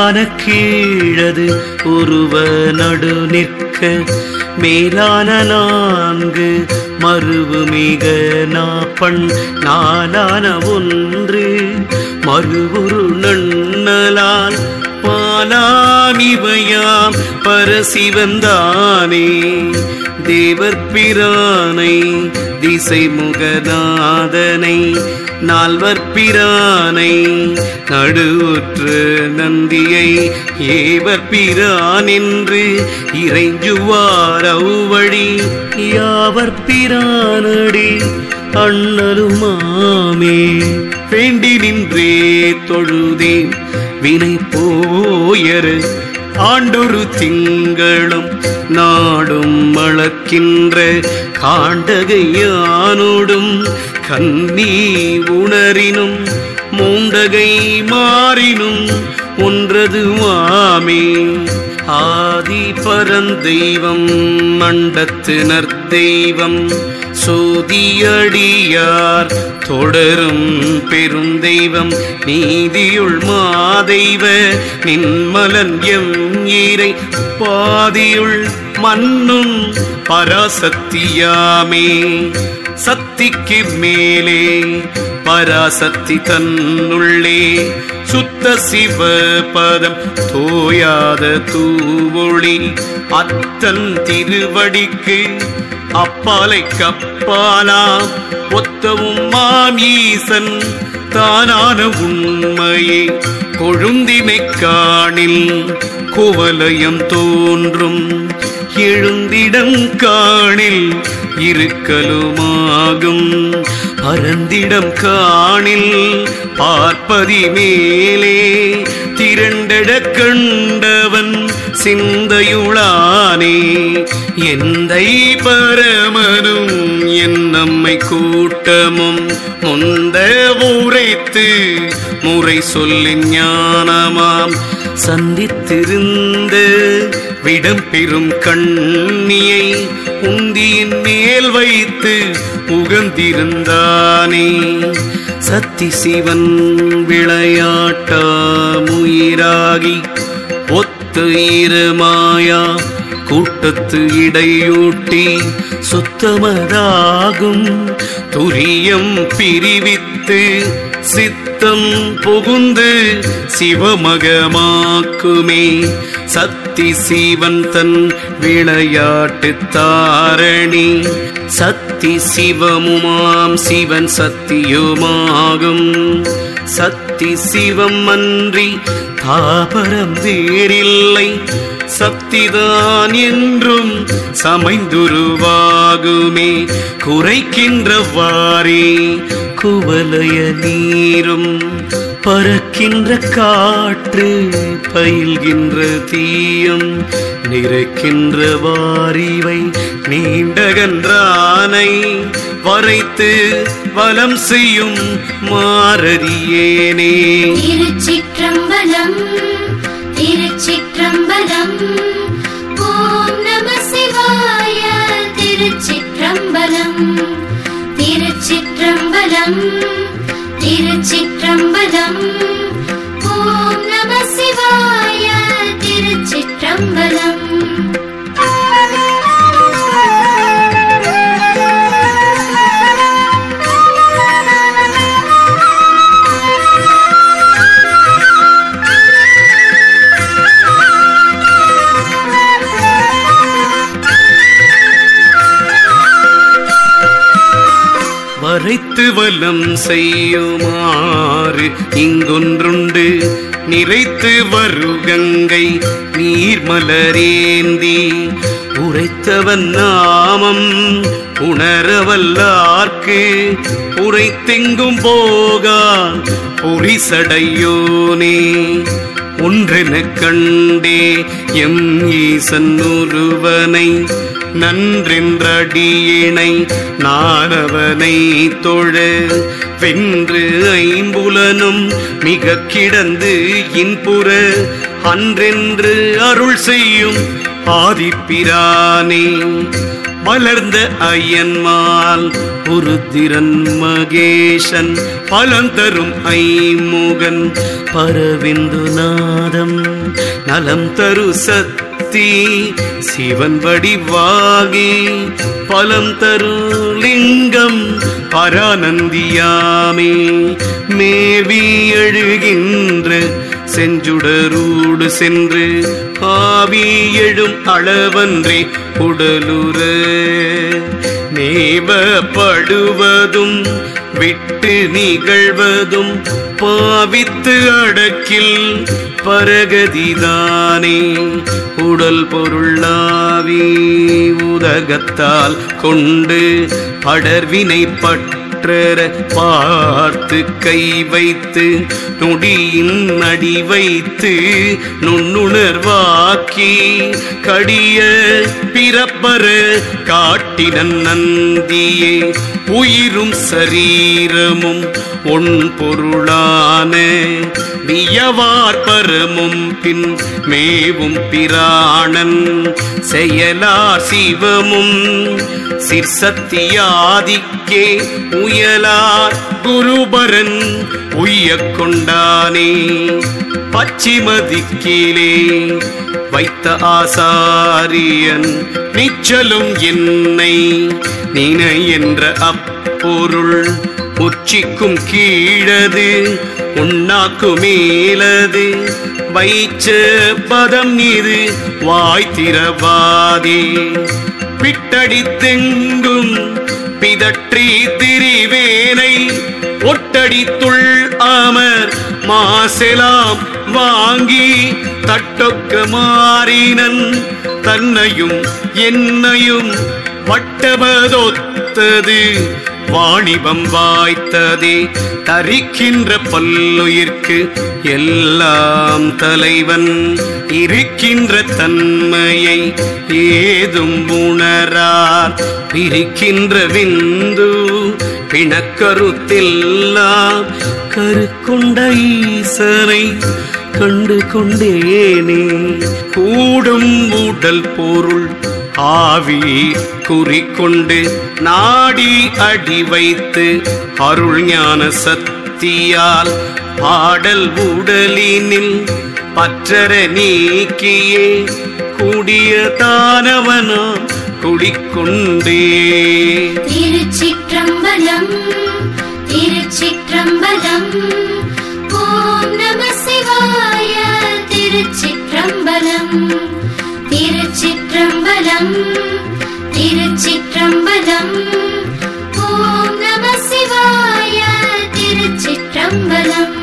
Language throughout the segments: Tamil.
மேலான கீழது உருவ நடு நிற்க மேலான நான்கு மறுவு மிக நாப்பண் நாலான ஒன்று மறுவுரு நன்னலால் பாலாமிவையாம் பரசிவந்தானே தேவர் பிரானை திசை முகநாதனை நால்வர் பிரானை நடுவுற்று நந்தியை ஏவர் பிரான் என்று இறைஞ்சுவார் அவ்வழி யாவர் பிரானடி அண்ணலுமாமே வேண்டி நின்றே தொழுதேன் வினை போயரு ஆண்டொரு திங்களும் நாடும் அளக்கின்ற காண்டகையானோடும் கன்னி உணரினும் மூண்டகை மாறினும் ஒன்றது மாமே ஆதி பரந்தெய்வம் மண்டத்தினர் தெய்வம் சோதியடியார் தொடரும் பெருந்தெய்வம் நீதியுள் மாதெய்வ நின்மலன் எம் ஈரை பாதியுள் மண்ணும் பராசக்தியாமே சக்திக்கு மேலே பராசக்தி தன்னுள்ளே சுத்த சிவ பதம் தோயாத தூவொளி அத்தன் திருவடிக்கு அப்பாலை கப்பாலா ஒத்தவும் மாம் ஈசன் தானான உண்மையே கொழுந்தினை காணில் குவலயம் தோன்றும் எழுந்திடம் காணில் இருக்கலுமாகும் பரந்திடம் காணில் பார்ப்பதி மேலே திரண்டட கண்டவன் சிந்தையுளானே எந்தை பரமனும் என் நம்மை கூட்டமும் முந்த உரைத்து முறை சொல்லின் ஞானமாம் சந்தித்திருந்த விடம் பெறும் கண்ணியை உந்தியின் மேல் வைத்து உகந்திருந்தானே சத்தி சிவன் விளையாட்டாமுயிராகி ஒத்து இருமாயா கூட்டத்து இடையூட்டி சுத்தமதாகும் துரியம் பிரிவித்து சித்தம் புகுந்து சிவமகமாக்குமே சத்தி சிவன் தன் விளையாட்டு தாரணி சத்தி சிவமுமாம் சிவன் சத்தியுமாகும் சத்தி சிவம் அன்றி தாபரம் வேறில்லை சக்திதான் என்றும் சமைந்துருவாகுமே குறைக்கின்றவாறே குவலய நீரும் பறக்கின்ற காற்று பயில்கின்ற தீயும் நிறைக்கின்ற வாரிவை நீண்டகன்றானை வரைத்து வலம் செய்யும் மாரதியேனே திருச்சிற்றம்பலம் திருச்சிற்றம்பலம் ஓம் நம சிவாய திருச்சிற்றம்பலம் திருச்சிற்றம்பலம் திருச்சிற்றம்பலம் ஓம் நம சிவாய திருச்சிற்றம்பலம் வரைத்து வலம் செய்யுமாறு இங்கொன்றுண்டு நிறைத்து வருகங்கை நீர்மலரேந்தி உரைத்தவன் நாமம் உணரவல்லார்க்கு உரைத்தெங்கும் போகா பொறிசடையோனே ஒன்றெனக் கண்டே எம் ஈசன் ஒருவனை நன்றென்றடியினை நானவனை தொழ வென்று ஐம்புலனும் மிக கிடந்து இன்புற அன்றென்று அருள் செய்யும் ஆதிப்பிரானே மலர்ந்த அயன்மால் உருத்திரன் மகேஷன் பலம் தரும் ஐமுகன் பரவிந்து நாதம் நலம் தரு சக்தி சிவன் வடிவாகி பலம் தரு லிங்கம் பரானந்தியாமே மேவி எழுகின்ற செஞ்சுடரூடு சென்று ஆவி எழும் அளவன்றே உடலுற மேவப்படுவதும் விட்டு நிகழ்வதும் பாவித்து அடக்கில் பரகதிதானே உடல் பொருளாவி உதகத்தால் கொண்டு படர்வினை பற்றற பார்த்து கை வைத்து நொடியின் அடி வைத்து நுண்ணுணர்வாக்கி கடிய பிறப்பற காட்டினன் நந்தியே உயிரும் சரீரமும் ஒன் பொருளான வியவார் பரமும் பின் மேவும் பிராணன் செயலார் சிவமும் சிற்சத்தியாதிக்கே உயலார் குருபரன் உய்யக் கொண்டானே பச்சிமதிக்கிலே வைத்த ஆசாரியன் நிச்சலும் என்னை நினை என்ற அப்பொருள் உச்சிக்கும் கீழது உண்ணாக்கு மேலது வைச்ச பதம் இது வாய்த்திரவாதே பிட்டடித்தெங்கும் பிதற்றி திரிவேனை ஒட்டடித்துள் அமர் மாசெலாம் வாங்கி தட்டொக்க மாறினன் தன்னையும் என்னையும் வட்டபதொத்தது வாணிபம் வாய்த்ததே தரிக்கின்ற பல்லுயிர்க்கு எல்லாம் தலைவன் இருக்கின்ற தன்மையை ஏதும் உணரார் பிரிக்கின்ற விந்து பிணக்கருத்தெல்லாம் கருக்கொண்ட ஈசனை கண்டு கொண்டேனே கூடும் உடல் பொருள் ஆவி குறிக்கொண்டு நாடி அடி வைத்து அருள் ஞான சக்தியால் பாடல் உடலினில் பற்றற நீக்கியே கூடிய தானவனா குடிக்கொண்டே திருச்சிற்றம்பலம் திருச்சிற்றம்பலம் ஓம் நம சிவாய திருச்சிற்றம்பலம் திருச்சிற்றம்பலம் திருச்சிற்றம்பலம் ஓம் நம சிவாய திருச்சிற்றம்பலம்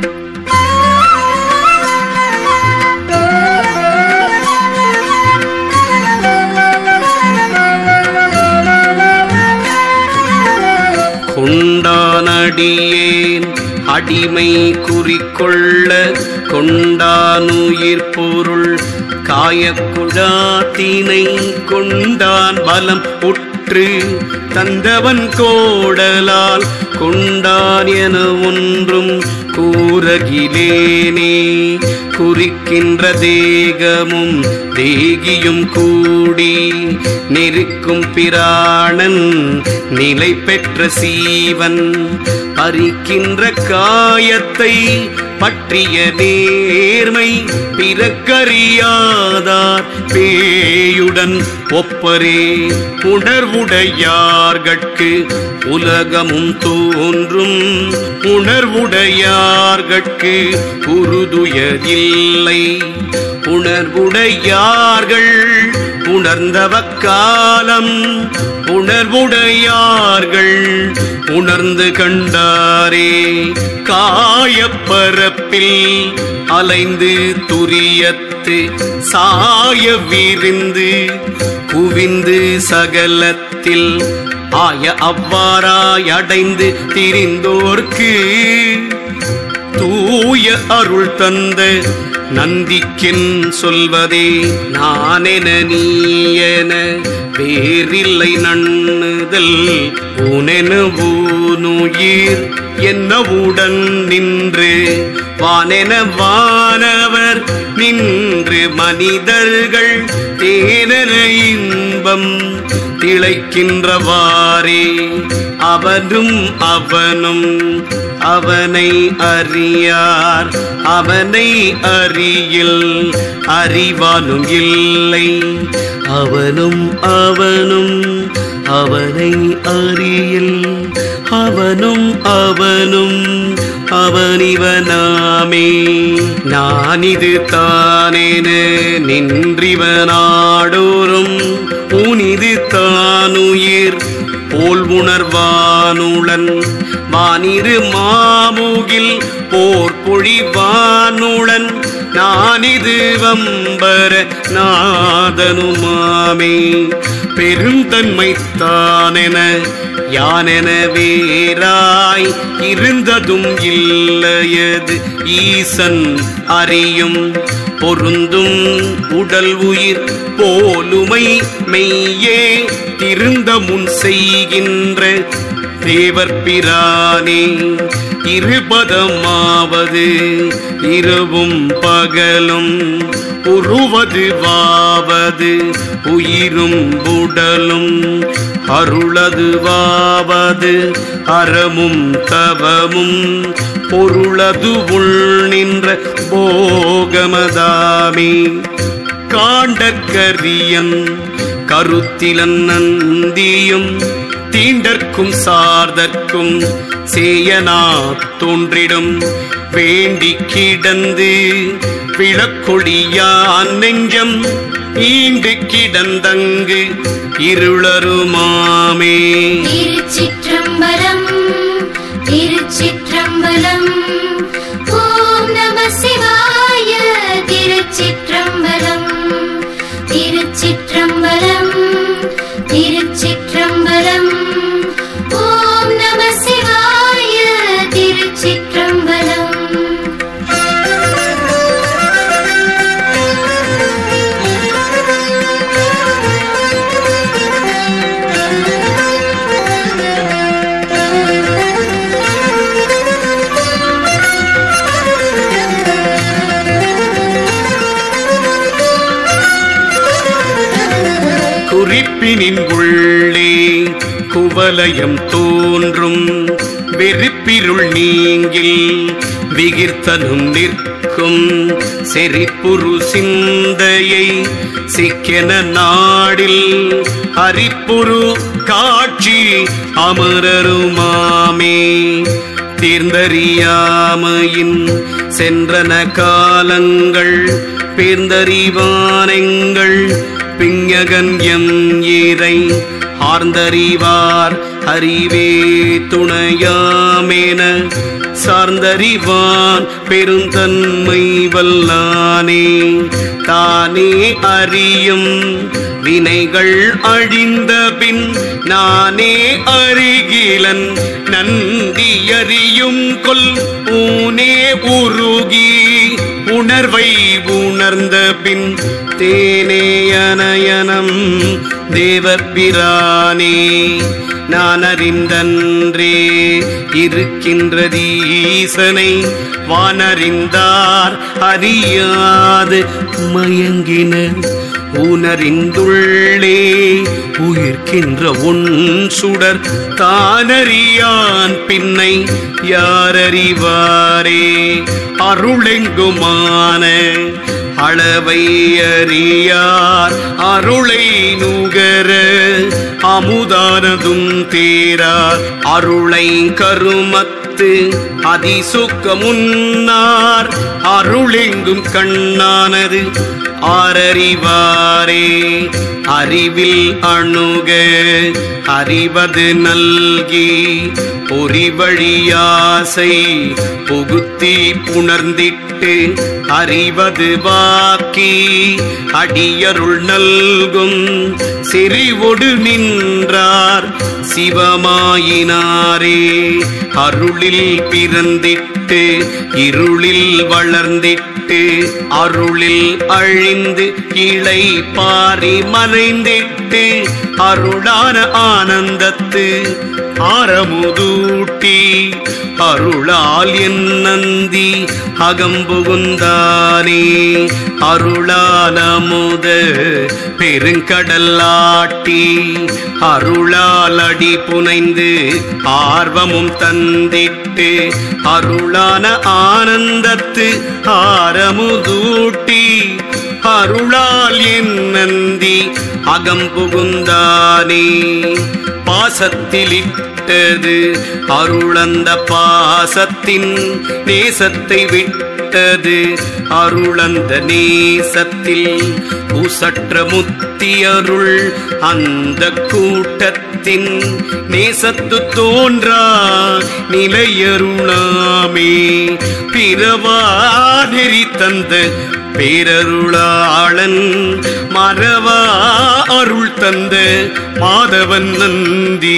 கொண்டானடியேன் அடிமை குறிக்கொள்ள கொண்டானுயிர் பொருள் காயக்குழாத்தினை கொண்டான் பலம் உற்று தந்தவன் கோடலால் கொண்டான் என ஒன்றும் கூறகிலேனே குறிக்கின்ற தேகமும் தேகியும் கூடி நெருக்கும் பிராணன் நிலை பெற்ற சீவன் பறிக்கின்ற காயத்தை பற்றிய நேர்மை பிறக்கறியாதார் பேயுடன் ஒப்பரே உணர்வுடையார்கட்கு உலகமும் தோன்றும் உணர்வுடையார்கட்கு உருதுயதில்லை உணர்வுடையார்கள் உணர்ந்தவ காலம் உணர்வுடையார்கள் உணர்ந்து கண்டாரே காயப்பரப்பில் அலைந்து துரியத்து சாய விரிந்து குவிந்து சகலத்தில் ஆய அவ்வாறாய் அடைந்து திரிந்தோர்க்கு தூய அருள் தந்த நந்திக்கின் சொல்வதே நானென நீயென வேறில்லை நண்ணுதல் உனென ஊனுயிர் என்னவுடன் நின்று வானென வானவர் நின்று மனிதர்கள் தேனென இன்ப இன்பம் திளைக்கின்றவாறே அவனும் அவனும் அவனை அறியார் அவனை அறியில் அறிவானும் இல்லை அவனும் அவனும் அவனை அறியில் அவனும் அவனும் அவனிவனாமே நான் இது தானேன நின்றிவனாடோறும் உனிது தானுயிர் போல் உணர்வானுளன் வானிரு மாமுகில் போர் பொழிவானுளன் நானிது வம்பர நாதனுமாமே பெருந்தன்மை தானென யானென வேறாய் இருந்ததும் இல்லையது ஈசன் அறியும் பொருந்தும் உடல் உயிர் போலுமை மெய்யே திருந்த முன் செய்கின்ற தேவர் பிரானே இருபதமாவது இரவும் பகலும் உருவது வாவது உயிரும் உடலும் அருளது வாவது அறமும் தவமும் பொருளது உள் நின்ற போகமதாமே காண்டற்கரியன் கருத்திலன் நந்தியும் தீண்டற்கும் சார்தற்கும் சேயனா தோன்றிடும் வேண்டி கிடந்து விளக்கொழியான் நெஞ்சம் ஈண்டு கிடந்தங்கு இருளருமாமே திருச்சிற்றம்பலம் திருச்சிற்றம்பலம் ஓம் நம சிவாய திருச்சிற்றம்பலம் திருச்சிற்றம்பலம் திருச்சிற்றம்பலம் ஓம் நம சிவாய திருச்சிற்றம்பலம் குறிப்பினின் உள்ளே குவலயம் தோன்றும் வெறுப்பிருள் நீங்கில் விகிர்த்தனும் நிற்கும் செறிப்புரு சிந்தையை சிக்கென நாடில் அரிப்புரு காட்சி அமரருமாமே தீர்ந்தறியாமையின் சென்றன காலங்கள் பேர்ந்தறிவானெங்கள் பிஞகன் எம் ஈரை ஆர்ந்தறிவார் அறிவே துணையாமென சார்ந்தறிவான் பெருந்தன்மை வல்லானே தானே அறியும் வினைகள் அழிந்த பின் நானே அறிகிலன் நன்றி அறியும் கொல் ஊனே உருகி உணர்வை உணர்ந்த பின் தேனேயனயனம் தேவப்பிரானே நான் அறிந்தன்றே இருக்கின்றதீசனை வானறிந்தார் அறியாது மயங்கின உணரிந்துள்ளே உயிர்க்கின்ற உன் சுடர் தானறியான் பின்னை யாரறிவாரே அருளெங்குமான அளவை அறியார் அருளை நுகர அமுதானதும் தேரார் அருளை கருமத்து அதிசுக்க முன்னார் அருளெங்கும் கண்ணானது ஆரறிவாரே அறிவில் அணுக அறிவது நல்கி பொறிவழியாசை புகுத்தி புணர்ந்திட்டு அறிவது வாக்கி அடியருள் நல்கும் செறிவொடு நின்றார் சிவமாயினாரே அருளில் பிறந்திட்டு இருளில் வளர்ந்திட்டு அருளில் அழிந்து இளை பாரி மறைந்திட்டு பிறந்திட்டு அருளான ஆனந்தத்து ஆரமுதூட்டி அருளால் என் நந்தி அகம்புகுந்தானே அருளால் அமுத பெருங்கடலாட்டி அருளால் அடி புனைந்து ஆர்வமும் தந்திட்டு அருளான ஆனந்தத்து ஆரமுதூட்டி அருளால் என் நந்தி அகம்புகுந்தானே பாசத்திலிட்டது அருளந்த பாசத்தின் நேசத்தை விட்டது அருளந்த நேசத்தில் உசற்ற முத்தி அருள் அந்த கூட்டத்தின் நேசத்து தோன்றா நிலையருளாமே பிறவா நெறி தந்த பேரருளாளன் மறவா அருள் தந்த மாதவன் நந்தி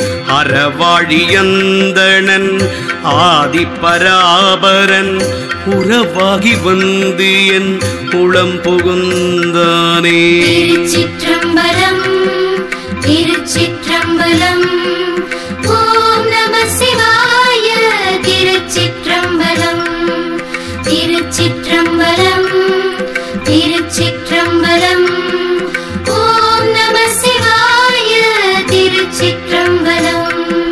அறவாழியந்தனன் ஆதிப்பராபரன் உறவாகி வந்து என் உளம் புகுந்தானே திருச்சிற்றம்பலம் திருச்சிற்றம்பலம் ஓம் நம சிவாய திருச்சிற்றம்பலம் திருச்சிற்றம்பலம் திருச்சிற்றம்பலம் ஓம் நம சிவாய திருச்சிற்றம்பலம்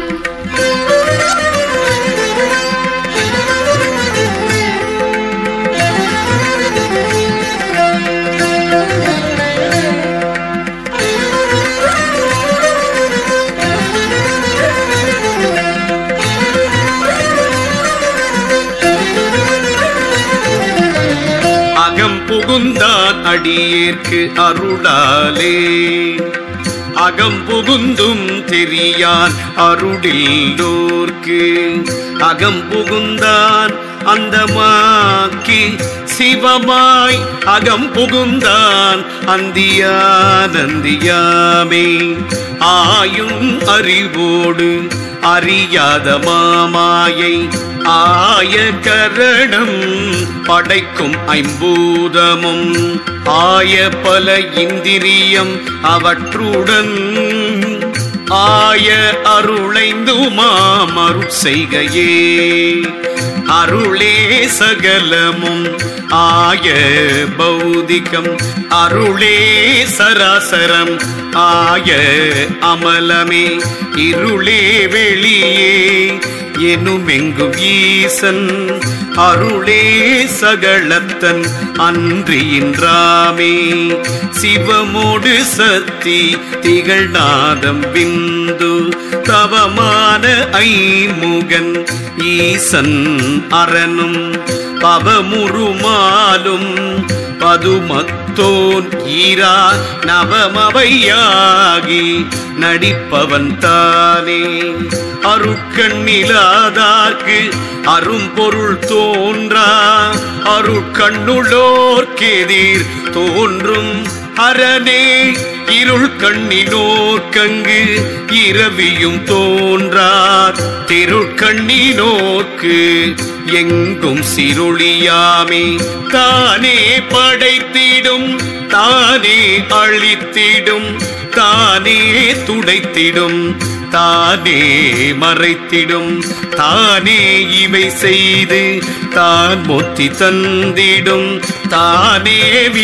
அகம் புகுந்தான் அடியேற்கு அருளாலே அகம் புகுந்தும் தெரியான் அருளில்லோர்க்கு அகம் புகுந்தான் அந்தமாக்கி சிவமாய் அகம் புகுந்தான் அந்தியானந்தியாமே ஆயும் அறிவோடு அறியாத மாமாயை ஆய கரணம் படைக்கும் ஐம்பூதமும் ஆய பல இந்திரியம் அவற்றுடன் ஆய அருளைந்துமாம் அருள் செய்கையே அருளே சகலமும் ஆய பௌதிகம் அருளே சராசரம் ஆய அமலமே இருளே வெளியே எனுமெங்கும் ஈசன் அருளே சகலத்தன் அன்றியின்றாமே சிவமோடு சக்தி திகழ்நாதம் பிந்து தவமான ஐமுகன் ஈசன் அரணும் பவமுருமாலும் பதுமத்தோன் ஈரா நவமவையாகி நடிப்பவன் தானே அருட்கண்ணிலாதார்க்கு அரும்பொருள் தோன்றா அருட்கண்ணுளோர்க்கெதிர் தோன்றும் அரணே இருள் கண்ணினோர்க்கங்கு இரவியும் தோன்றார் திருக்கண்ணினோர்க்கு எங்கும் சிருளியாமே தானே படைத்திடும் தானே அழித்திடும் தானே துடைத்திடும் தானே மறைத்திடும் தானே இவை செய்து தான் மொத்தி தந்திடும் தானே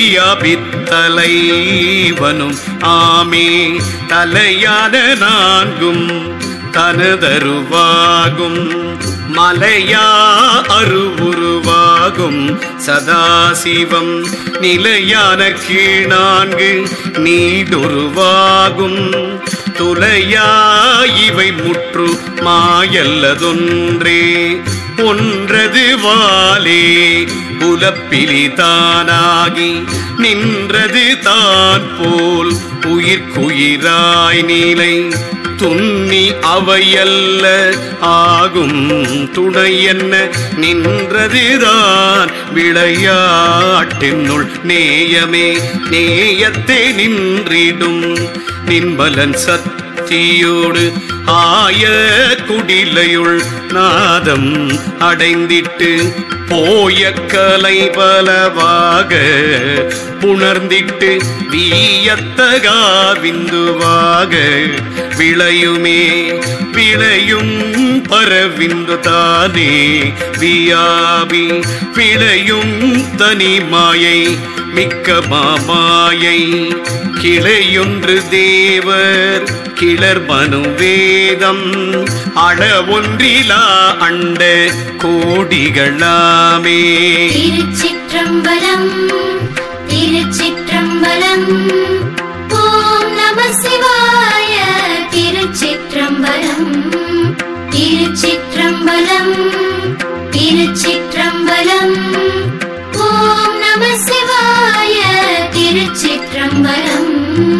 வியாபித்தலைவனும் ஆமே தலையான நான்கும் தனதருவாகும் மலையா அருவுருவாகும் சதாசிவம் நிலையான கீழான்கு நீடுருவாகும் துளையா இவை முற்று மாயல்லதொன்றே ஒன்றது வாலே புலப்பிலி தானாகி நின்றது தான் போல் உயிர்க்குயிராய் நீலை துண்ணி அவையல்ல ஆகும் துணை என்ன நின்றதுதான் விளையாட்டினுள் நேயமே நேயத்தே நின்றிடும் நின்பலன் சத்திய பக்தியோடு ஆய குடிலையுள் நாதம் அடைந்திட்டு போய கலை பலவாக புணர்ந்திட்டு வீயத்தகா விந்துவாக விளையுமே விளையும் பரவிந்து தானே வியாபி விளையும் தனி மாயை மிக்க மாமாயை கிளையொன்று தேவர் கிளர் மனு வேதம் அளவொன்றிலா அண்ட கோடிகளாமே திருச்சிற்றம்பலம் திருச்சிற்றம்பலம் ஓம் நம சிவாய திருச்சிற்றம்பலம் திருச்சிற்றம்பலம் திருச்சிற்றம்பலம் ஓம் நம சிவாய திருச்சிற்றம்பலம்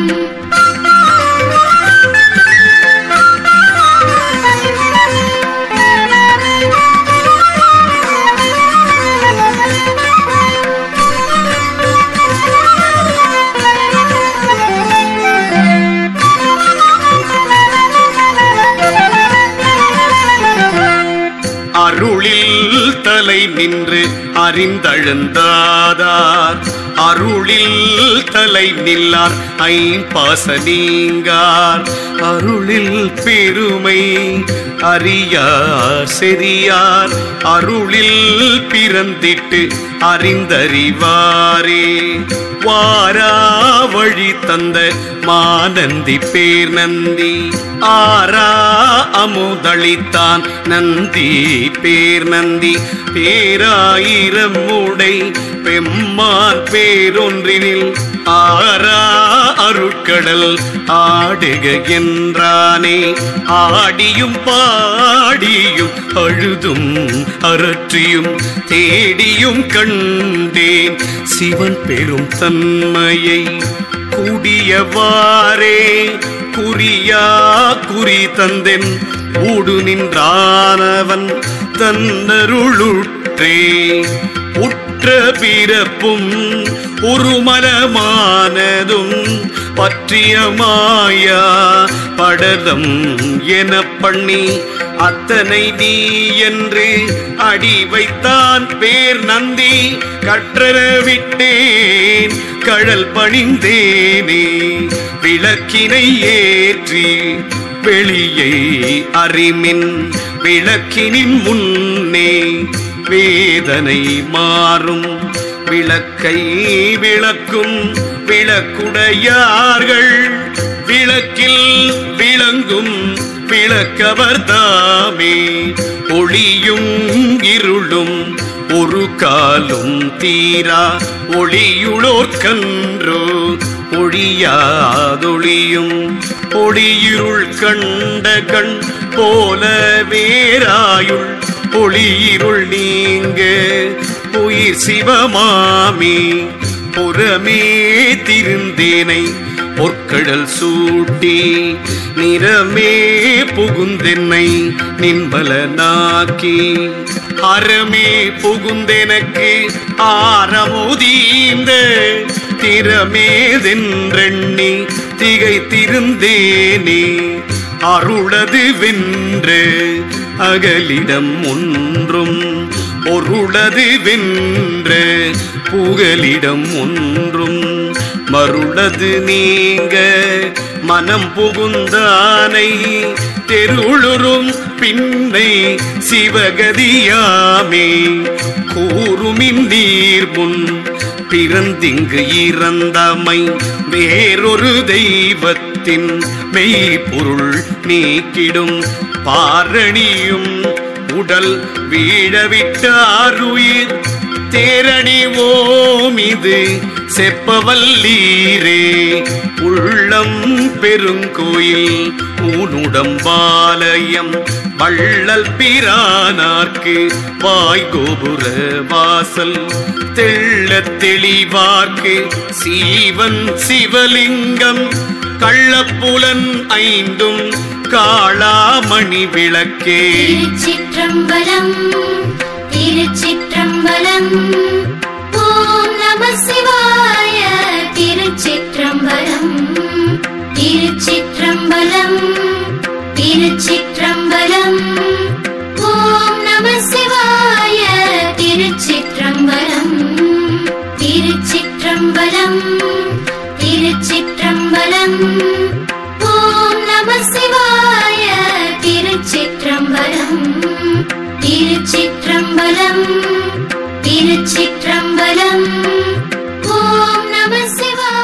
அருளில் தலை நின்று அறிந்தழுந்தாதார் அருளில் தலை நில்லார் ஐம்பாச நீங்கார் அருளில் பெருமை அறியார் செறியார் அருளில் பிறந்திட்டு அறிந்தறிவாரே வாரா வழி தந்த மானந்தி பேர் நந்தி ஆரா அமுதளித்தான் நந்தி பேர் நந்தி பேராயிரம் உடை பெம்மான் பேரொன்றினில் ஆரா அருட்கடல் ஆடுக என்றானே ஆடியும் பாடியும் அழுதும் அரற்றியும் தேடியும் கண்டேன் சிவன் பெரும் தன்மையை கூடியவாறே குறியா குறி தந்தென் ஊடு நின்றானவன் தன்னருளுற்றே உற்ற பிறப்பும் உருமலமானதும் பற்றிய மாயா படலம் என பண்ணி அத்தனை நீ என்று அடி வைத்தான் பேர் நந்தி கற்றற விட்டேன் கழல் பணிந்தேனே விளக்கினை ஏற்றி வெளியை அறிமின் விளக்கினின் முன்னே வேதனை மாறும் விளக்கை விளக்கும் விளக்குடையார்கள் விளக்கில் விளங்கும் விளக்கவர் தாமே ஒளியும் இருளும் ஒரு காலும் தீரா ஒளியுளோர்கன்றோ ஒழியாதொளியும் ஒளியிருள் கண்ட கண் போல வேறாயுள் ஒளியிருள் நீங்க உயிர் சிவமாமி புறமே திருந்தேனை பொற்கடல் சூட்டி நிறமே புகுந்தென்னை நின்பலனாக்கி அறமே புகுந்தெனக்கு ஆரமுதீந்த திறமேதென்றெண்ணி திகைத்திருந்தேனே அருளது வென்று அகலிடம் ஒன்றும் பொருளது வென்று புகலிடம் ஒன்றும் மருளது நீங்க மனம் புகுந்தானை தெருளுறும் பின்னை சிவகதியாமே கூறுமின் நீர் முன் பிறந்திங்கு இறந்தமை வேறொரு தெய்வத்தின் மெய்ப்பொருள் நீக்கிடும் பாரணியும் உடல் வீழவிட்டாருயிர் தேரணிவோம் இது செப்பவல்லீரே உள்ளம் பெருங்கோயில் ஊனுடம்பாலயம் வள்ளல் பிரானார்க்கு வாய் கோபுர வாசல் தெள்ளத் தெளிவார்க்கு சீவன் சிவலிங்கம் கள்ளப்புலன் ஐந்தும் காளாமணி விளக்கே திருச்சிற்றம்பலம் திருச்சிற்றம்பலம் ஓம் நம சிவாய திருச்சிற்றம்பலம் திருச்சிற்றம்பலம் திருச்சிற்றம்பலம் ஓம் நம சிவாய திருச்சிற்றம்பலம் திருச்சிற்றம்பலம் திருச்சிற்றம்பலம் ஓம் நம சிவாய திருச்சிற்றம்பலம் திருச்சிற்றம்பலம் திருச்சிற்றம்பலம் ஓம் நம சிவாய